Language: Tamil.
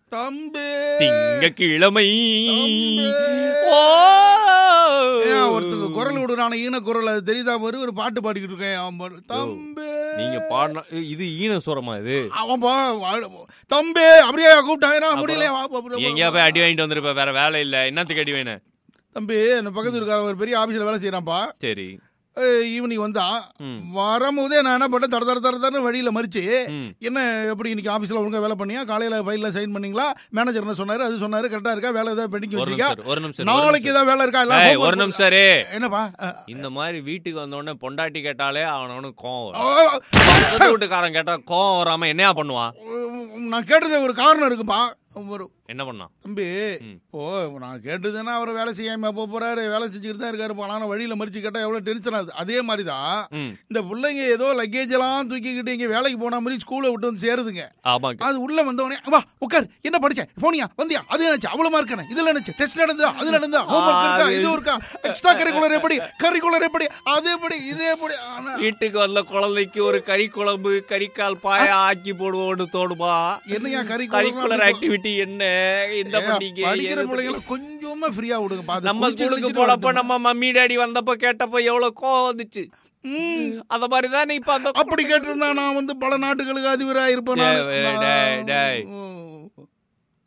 தம்பி திங்க கிழமை தம்பி. ஓ ஏன் ஒருத்தருக்கு குரல் விடுறான ஈன குரல் அது தெரியுதா பாரு ஒரு பாட்டு பாடிக்கிட்டு இருக்கேன் அவன் பாரு. தம்பி நீங்க பாடின இது ஈன சுரமா இது அவன் பா வா- தம்பி அப்படியே கூப்பிட்டாங்க என்னால முடியல வா, வா, நீ வா, எங்கேயா வா. போய் அடி வாங்கிட்டு வந்திருப்ப வேற வேலை இல்ல என்னத்துக்கு அடி வேணும் தம்பி என்ன பக்கத்துல இருக்கார ஒரு பெரிய ஆபீஸ்ல வேலை செய்யறான்ப்பா சரி ஈவினிங் வந்தான் ம். வரும்போதே நான் என்ன பண்ணேன் தர தர தர தரன்னு வழியில மறிச்சு ம். என்ன எப்படி இன்னைக்கு ஆபீஸ்ல ஒழுங்கா வேலை பண்ணியா காலையில ஃபைல்ல சைன் பண்ணீங்களா மேனேஜர் என்ன சொன்னாரு அது சொன்னாரு கரெக்டா இருக்கா வேலை ஏதாவது பெண்டிங் ஒரு வச்சிருக்கா நிமிஷம் ஒரு நிமிஷம் ஒரு நாளைக்கு நிமிஷம். ஏதாவது வேலை இருக்கா எல்லாம் ஏய், homework ஒரு நிமிஷம் இரு. என்னப்பா அஹ், இந்த மாதிரி வீட்டுக்கு வந்த உடனே பொண்டாட்டி கேட்டாலே அவனவனுக்கு கோவம் ஓ, வரும் பக்கத்து வீட்டுக்காரன் கேட்டா கோவம் வராம என்னையா பண்ணுவான் நான் கேட்டது ஒரு காரணம் இருக்குப்பா ஒரு என்ன பண்ணான் தம்பி ம். இப்போ நான் கேட்டதுன்னா அவர் வேலை செய்யாம போக போறாரு வேலை செஞ்சுக்கிட்டு தான் இருக்காரு போனா வழியில மறிச்சு கேட்டா எவ்வளவு டென்ஷன் ஆகுது அதே மாதிரி தான் ம். இந்த பிள்ளைங்க ஏதோ லக்கேஜ் எல்லாம் தூக்கிக்கிட்டு இங்க வேலைக்கு போன மாதிரி ஸ்கூலை விட்டு வந்து சேருதுங்க ஆமாங்க அது உள்ள வந்தவனே வா உட்கார் என்ன படிச்ச போனியா வந்தியா அது நினைச்சு அவ்வளவு மார்க் என்ன இதுல நினைச்சு டெஸ்ட் நடந்ததா அது நடந்தா ஹோம்ஒர்க் இருக்கா இது இருக்கா எக்ஸ்ட்ரா கரிக்குலர் எப்படி கரிக்குலர் எப்படி அது எப்படி இது எப்படி ஆனா, வீட்டுக்கு வந்த குழந்தைக்கு ஒரு கறி குழம்பு கறிக்கால் பாயா ஆக்கி போடுவோன்னு தோணுமா என்னையா கரிக்குலர் கரிக்குலர் ஆக்டிவிட்டி என்ன இந்த பண்ணீங்க படிக்கிற ஏது பிள்ளைங்களை கொஞ்சமா ஃப்ரீயா விடுங்க நம்ம ஸ்கூலுக்கு போனப்ப நம்ம மம்மி டாடி வந்தப்ப கேட்டப்ப எவ்வளவு கோவம் வந்துச்சு அத மாதிரிதான் இப்ப அந்த அப்படி கேட்டிருந்தா நான் வந்து பல நாட்டுகளுக்கு அதிபரா இருப்பேன் டேய், நானு. டேய், டேய். ம்.